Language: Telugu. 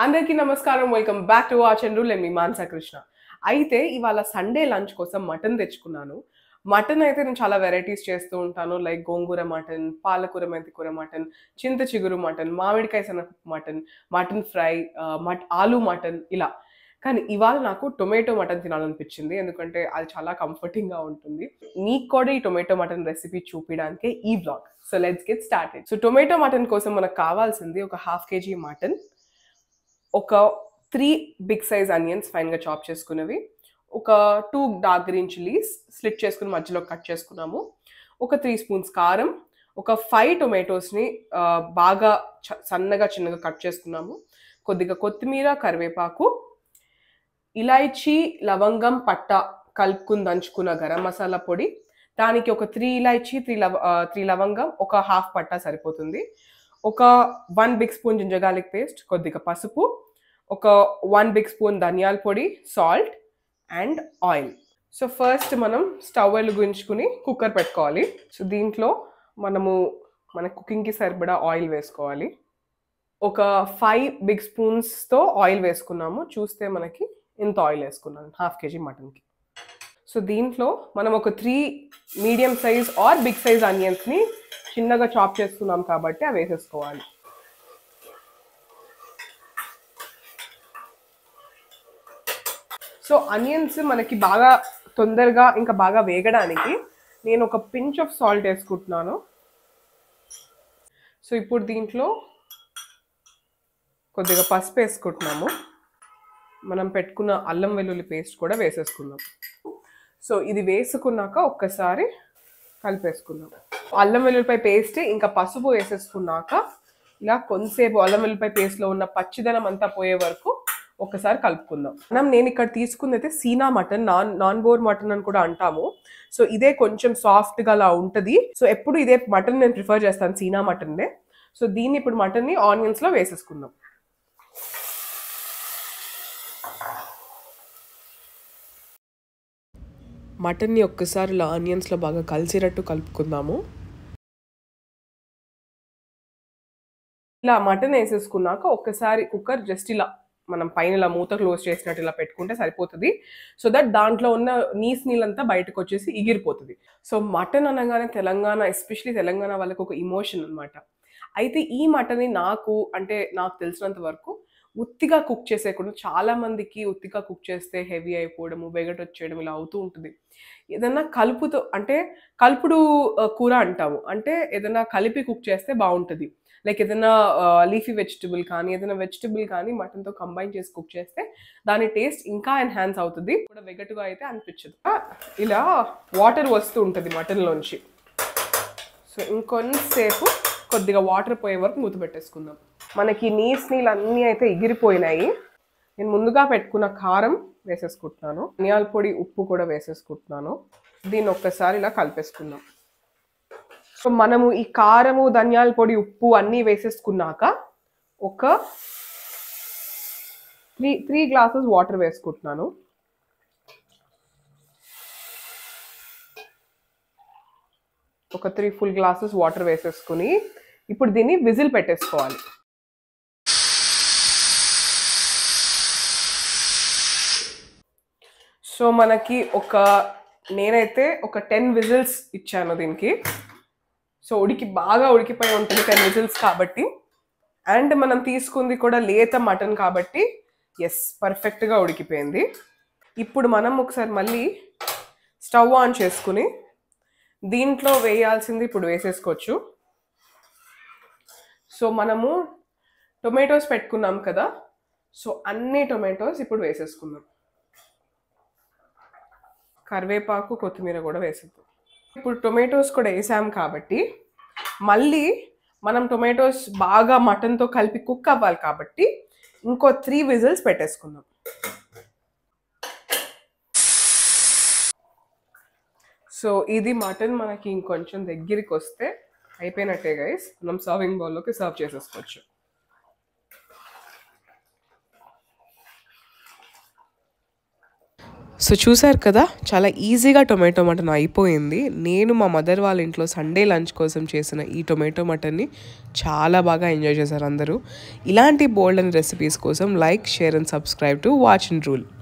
అందరికీ నమస్కారం welcome back to watch and rule మీ మాన్సా కృష్ణ అయితే ఇవాళ సండే లంచ్ కోసం మటన్ తెచ్చుకున్నాను మటన్ అయితే నేను చాలా వెరైటీస్ చేస్తూ ఉంటాను లైక్ గోంగూర మటన్ పాలకూర మెంతి కూర మటన్ చింత చిగురు మటన్ మామిడికాయ శనగ మటన్ మటన్ ఫ్రై మట్ ఆలు మటన్ ఇలా కానీ ఇవాళ నాకు టొమాటో మటన్ తినాలనిపించింది ఎందుకంటే అది చాలా కంఫర్టింగ్గా ఉంటుంది మీకు కూడా ఈ టొమాటో మటన్ రెసిపీ చూపించడానికే ఈ blog so let's get started so tomato mutton కోసం మనకు కావాల్సింది ఒక హాఫ్ కేజీ మటన్ ఒక త్రీ బిగ్ సైజ్ అనియన్స్ ఫైన్గా చాప్ చేసుకున్నవి ఒక two dark green chillies slit చేసుకుని మధ్యలో కట్ చేసుకున్నాము ఒక త్రీ స్పూన్స్ కారం ఒక ఫైవ్ టొమాటోస్ని బాగా చ- సన్నగా చిన్నగా కట్ చేసుకున్నాము కొద్దిగా కొత్తిమీర కరివేపాకు ఇలాయచీ లవంగం పట్ట కలుపుకుని దంచుకున్న గరం మసాలా పొడి దానికి ఒక త్రీ ఇలాయచీ త్రీ లవ త్రీ లవంగం ఒక హాఫ్ పట్ట సరిపోతుంది ఒక one big spoon ginger garlic paste కొద్దిగా పసుపు ఒక వన్ బిగ్ స్పూన్ ధనియాల పొడి salt and oil so first మనం స్టవ్ వెలిగించుకుని కుక్కర్ పెట్టుకోవాలి సో దీంట్లో మనము మన కుకింగ్కి సరిపడా ఆయిల్ వేసుకోవాలి ఒక ఫైవ్ బిగ్ స్పూన్స్తో ఆయిల్ వేసుకున్నాము చూస్తే మనకి ఇంత ఆయిల్ వేసుకున్నాను హాఫ్ కేజీ మటన్కి సో దీంట్లో మనం ఒక three medium size or big size ఆనియన్స్ని చిన్నగా చాప్ చేసుకున్నాం కాబట్టి అవి వేసేసుకోవాలి సో అనియన్స్ మనకి బాగా తొందరగా ఇంకా బాగా వేగడానికి నేను ఒక పించ్ ఆఫ్ సాల్ట్ వేసుకుంటున్నాను సో ఇప్పుడు దీంట్లో కొద్దిగా పసుపు వేసుకుంటున్నాము మనం పెట్టుకున్న అల్లం వెల్లుల్లి పేస్ట్ కూడా వేసేసుకుందాం సో ఇది వేసుకున్నాక ఒక్కసారి కలిపేసుకుందాం అల్లం వెల్లుల్లిపాయ పేస్ట్ ఇంకా పసుపు వేసేసుకున్నాక ఇలా కొంతసేపు అల్లం వెల్లుల్లిపాయ పేస్ట్లో ఉన్న పచ్చిదనం అంతా పోయే వరకు ఒకసారి కలుపుకుందాం మనం నేను ఇక్కడ తీసుకుంది అయితే సీనా మటన్ నాన్ నాన్ బోర్ మటన్ అని కూడా అంటాము సో ఇదే కొంచెం సాఫ్ట్గా అలా ఉంటుంది సో ఎప్పుడు ఇదే మటన్ నేను ప్రిఫర్ చేస్తాను సీనా మటన్నే సో దీన్ని ఇప్పుడు మటన్ని ఆనియన్స్లో వేసేసుకుందాం మటన్ని ఒక్కసారి ఇలా ఆనియన్స్లో బాగా కలిసేటట్టు కలుపుకుందాము ఇలా మటన్ వేసేసుకున్నాక ఒక్కసారి కుక్కర్ జస్ట్ ఇలా మనం పైన ఇలా మూత క్లోజ్ చేసినట్టు ఇలా పెట్టుకుంటే సరిపోతుంది సో దట్ దాంట్లో ఉన్న నీస్ నీళ్ళంతా బయటకు వచ్చేసి ఎగిరిపోతుంది సో మటన్ అనగానే తెలంగాణ ఎస్పెషలీ తెలంగాణ వాళ్ళకి ఒక ఇమోషన్ అన్నమాట అయితే ఈ మటన్ని నాకు అంటే నాకు తెలిసినంత వరకు ఉత్తిగా కుక్ చేసేయకుండా చాలా మందికి ఉత్తిగా కుక్ చేస్తే హెవీ అయిపోవడము వెగట్ వచ్చేయడం ఇలా అవుతూ ఉంటుంది ఏదన్నా కలుపుతో అంటే కలుపుడు ఆ, కూర అంటాము అంటే ఏదైనా కలిపి కుక్ చేస్తే బాగుంటుంది లైక్ ఏదైనా లీఫీ వెజిటబుల్ కానీ ఏదైనా వెజిటబుల్ కానీ మటన్తో కంబైన్ చేసి కుక్ చేస్తే దాని టేస్ట్ ఇంకా ఎన్హాన్స్ అవుతుంది కూడా వెగటుగా అయితే అనిపించదు ఆ, ఇలా వాటర్ వస్తూ ఉంటుంది మటన్లోంచి సో ఇంకొంతసేపు కొద్దిగా వాటర్ పోయే వరకు మూత పెట్టేసుకుందాం మనకి నీస్ నీళ్ళు అన్నీ అయితే ఎగిరిపోయినాయి నేను ముందుగా పెట్టుకున్న కారం వేసేసుకుంటున్నాను ధనియాల పొడి ఉప్పు కూడా వేసేసుకుంటున్నాను దీన్ని ఒక్కసారి ఇలా కలిపేసుకుందాం సో మనము ఈ కారము ధనియాల పొడి ఉప్పు అన్నీ వేసేసుకున్నాక ఒక త్రీ త్రీ గ్లాసెస్ వాటర్ వేసుకుంటున్నాను ఒక త్రీ ఫుల్ గ్లాసెస్ వాటర్ వేసేసుకుని ఇప్పుడు దీన్ని విజిల్ పెట్టేసుకోవాలి సో మనకి ఒక నేనైతే ఒక టెన్ విజిల్స్ ఇచ్చాను దీనికి సో ఉడికి బాగా ఉడికిపోయి ఉంటుంది టెన్ విజిల్స్ కాబట్టి అండ్ మనం తీసుకుంది కూడా లేత మటన్ కాబట్టి ఎస్ పర్ఫెక్ట్గా ఉడికిపోయింది ఇప్పుడు మనం ఒకసారి మళ్ళీ స్టవ్ ఆన్ చేసుకుని దీంట్లో వేయాల్సింది ఇప్పుడు వేసేసుకోవచ్చు సో మనము టొమాటోస్ పెట్టుకున్నాం కదా సో అన్ని టొమాటోస్ ఇప్పుడు వేసేసుకుందాం కరివేపాకు కొత్తిమీర కూడా వేసేద్దాం ఇప్పుడు టొమాటోస్ కూడా వేసాం కాబట్టి మళ్ళీ మనం టొమాటోస్ బాగా మటన్తో కలిపి కుక్ అవ్వాలి కాబట్టి ఇంకో త్రీ విజిల్స్ పెట్టేసుకుందాం సో ఇది మటన్ మనకి ఇంకొంచెం దగ్గరికి వస్తే అయిపోయినట్టే గైస్ మనం సర్వింగ్ బౌల్లోకి సర్వ్ చేసేసుకోవచ్చు సో చూసారు కదా చాలా ఈజీగా టొమాటో మటన్ అయిపోయింది నేను మా మదర్ వాళ్ళ ఇంట్లో సండే లంచ్ కోసం చేసిన ఈ టొమాటో మటన్ని చాలా బాగా ఎంజాయ్ చేశారు అందరూ ఇలాంటి బోల్డ్ అండ్ రెసిపీస్ కోసం like share and subscribe to watch and rule